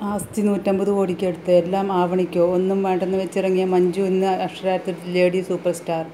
ആസ്തി നൂറ്റമ്പത് കോടിക്കടുത്ത് എല്ലാം ആവണിക്കോ ഒന്നും വേണ്ടെന്ന് വെച്ചിറങ്ങിയ മഞ്ജു ഇന്ന് അക്ഷരാർത്ഥത്തിൽ ലേഡി സൂപ്പർ സ്റ്റാർ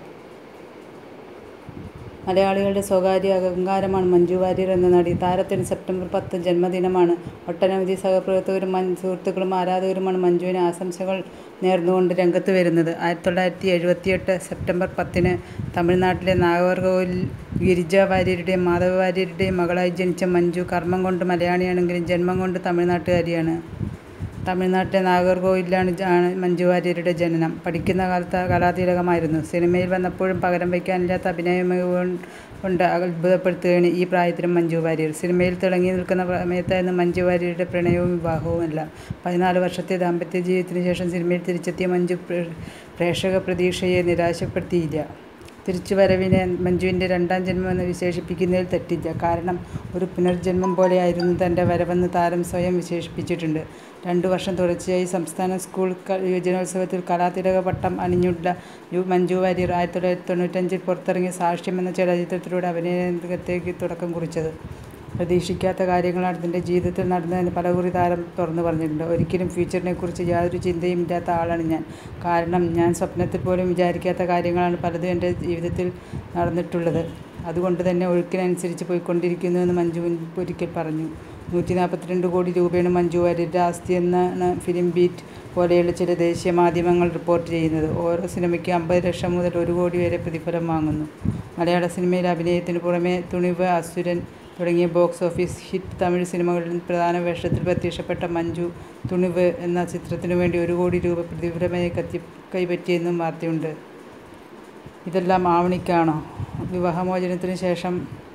മലയാളികളുടെ സ്വകാര്യ അഹങ്കാരമാണ് മഞ്ജു വാര്യർ എന്ന നടി താരത്തിന് സെപ്റ്റംബർ പത്ത് ജന്മദിനമാണ് ഒട്ടനവധി സഹപ്രവർത്തകരും സുഹൃത്തുക്കളും ആരാധകരുമാണ് മഞ്ജുവിന് ആശംസകൾ നേർന്നുകൊണ്ട് രംഗത്ത് വരുന്നത് ആയിരത്തി തൊള്ളായിരത്തി എഴുപത്തിയെട്ട് സെപ്റ്റംബർ പത്തിന് തമിഴ്നാട്ടിലെ നാഗർകോവിൽ ഗിരിജ വാര്യരുടെയും മാധവ വാര്യരുടെയും മകളായി ജനിച്ച മഞ്ജു കർമ്മം കൊണ്ട് മലയാളിയാണെങ്കിലും ജന്മം കൊണ്ട് തമിഴ്നാട്ടുകാരിയാണ് തമിഴ്നാട്ടിലെ നാഗർകോവിലാണ് ആണ് മഞ്ജു വാര്യരുടെ ജനനം പഠിക്കുന്ന കാലത്ത് കലാതിലകമായിരുന്നു സിനിമയിൽ വന്നപ്പോഴും പകരം വയ്ക്കാനില്ലാത്ത അഭിനയ മികവ് കൊണ്ട് അത്ഭുതപ്പെടുത്തുകയാണ് ഈ പ്രായത്തിലും മഞ്ജു വാര്യർ സിനിമയിൽ തിളങ്ങി നിൽക്കുന്ന സമയത്തായിരുന്നു മഞ്ജു വാര്യരുടെ പ്രണയവും വിവാഹവും എല്ലാം പതിനാല് വർഷത്തെ ദാമ്പത്യ ജീവിതത്തിന് ശേഷം സിനിമയിൽ തിരിച്ചെത്തിയ മഞ്ജു പ്രേക്ഷക പ്രതീക്ഷയെ നിരാശപ്പെടുത്തിയില്ല തിരിച്ചുവരവിനെ മഞ്ജുവിൻ്റെ രണ്ടാം ജന്മമെന്ന് വിശേഷിപ്പിക്കുന്നതിൽ തെറ്റില്ല കാരണം ഒരു പുനർജന്മം പോലെയായിരുന്നു തൻ്റെ വരവെന്ന് താരം സ്വയം വിശേഷിപ്പിച്ചിട്ടുണ്ട് രണ്ടു വർഷം തുടർച്ചയായി സംസ്ഥാന സ്കൂൾ യുവജനോത്സവത്തിൽ കലാതിലക പട്ടം അണിഞ്ഞുള്ള മഞ്ജു വാര്യർ ആയിരത്തി തൊള്ളായിരത്തി തൊണ്ണൂറ്റഞ്ചിൽ പുറത്തിറങ്ങിയ സാക്ഷ്യം എന്ന ചലച്ചിത്രത്തിലൂടെ അഭിനയ രംഗത്തേക്ക് തുടക്കം കുറിച്ചത് പ്രതീക്ഷിക്കാത്ത കാര്യങ്ങളാണ് തൻ്റെ ജീവിതത്തിൽ നടന്നതെന്ന് പലകുറി താരം തുറന്നു പറഞ്ഞിട്ടുണ്ട് ഒരിക്കലും ഫ്യൂച്ചറിനെക്കുറിച്ച് യാതൊരു ചിന്തയും ഇല്ലാത്ത ആളാണ് ഞാൻ കാരണം ഞാൻ സ്വപ്നത്തിൽ പോലും വിചാരിക്കാത്ത കാര്യങ്ങളാണ് പലതും എൻ്റെ ജീവിതത്തിൽ നടന്നിട്ടുള്ളത് അതുകൊണ്ട് തന്നെ ഒഴുക്കിനനുസരിച്ച് പോയിക്കൊണ്ടിരിക്കുന്നുവെന്ന് മഞ്ജു ഒരിക്കൽ പറഞ്ഞു നൂറ്റി നാൽപ്പത്തിരണ്ട് കോടി രൂപയാണ് മഞ്ജു വാര്യരുടെ ആസ്തി എന്നാണ് ഫിലിം ബീറ്റ് പോലെയുള്ള ചില ദേശീയ മാധ്യമങ്ങൾ റിപ്പോർട്ട് ചെയ്യുന്നത് ഓരോ സിനിമയ്ക്കും അമ്പത് ലക്ഷം മുതൽ ഒരു കോടി വരെ പ്രതിഫലം വാങ്ങുന്നു മലയാള സിനിമയിൽ അഭിനയത്തിന് പുറമെ തുണിവ് അസുരൻ തുടങ്ങിയ ബോക്സ് ഓഫീസ് ഹിറ്റ് തമിഴ് സിനിമകളിൽ പ്രധാന വേഷത്തിൽ പ്രത്യക്ഷപ്പെട്ട മഞ്ജു തുണിവ് എന്ന ചിത്രത്തിനു വേണ്ടി ഒരു കോടി രൂപ പ്രതിഫലമായി കത്തി കൈപ്പറ്റിയെന്നും വാർത്തയുണ്ട് ഇതെല്ലാം ആവണിക്കാണോ വിവാഹമോചനത്തിന് ശേഷം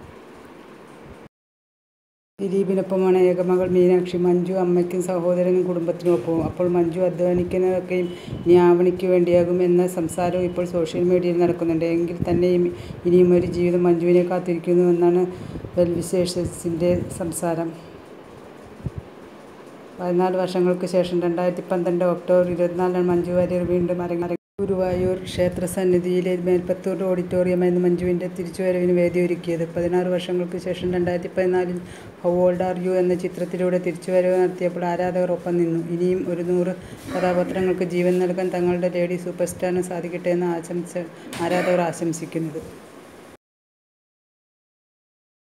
ദിലീപിനൊപ്പമാണ് ഏകമകൾ മീനാക്ഷി മഞ്ജു അമ്മയ്ക്കും സഹോദരനും കുടുംബത്തിനുമൊപ്പവും അപ്പോൾ മഞ്ജു അധ്വാനിക്കുന്നതൊക്കെയും ഇനി ആവണിക്ക് വേണ്ടിയാകും എന്ന സംസാരവും ഇപ്പോൾ സോഷ്യൽ മീഡിയയിൽ നടക്കുന്നുണ്ട് എങ്കിൽ തന്നെയും ഇനിയും ഒരു ജീവിതം മഞ്ജുവിനെ കാത്തിരിക്കുന്നുവെന്നാണ് വെൽവിശേഷസിൻ്റെ സംസാരം പതിനാല് വർഷങ്ങൾക്ക് ശേഷം രണ്ടായിരത്തി പന്ത്രണ്ട് ഒക്ടോബർ ഇരുപത്തിനാലിനാണ് മഞ്ജു വാര്യർ വീണ്ടും അരങ്ങേറി ഗുരുവായൂർ ക്ഷേത്രസന്നിധിയിലെ മേൽപ്പത്തൂർ ഓഡിറ്റോറിയമായിരുന്നു മഞ്ജുവിൻ്റെ തിരിച്ചുവരവിന് വേദിയൊരുക്കിയത് പതിനാറ് വർഷങ്ങൾക്ക് ശേഷം രണ്ടായിരത്തി പതിനാലിൽ ഹൗ ഓൾഡ് ആർ യു എന്ന ചിത്രത്തിലൂടെ തിരിച്ചുവരവ് നടത്തിയപ്പോൾ ആരാധകർ ഒപ്പം നിന്നു ഇനിയും ഒരു നൂറ് കഥാപാത്രങ്ങൾക്ക് ജീവൻ നൽകാൻ തങ്ങളുടെ ലേഡി സൂപ്പർ സ്റ്റാറിന് സാധിക്കട്ടെ എന്ന് ആശംസ ആരാധകർ ആശംസിക്കുന്നത്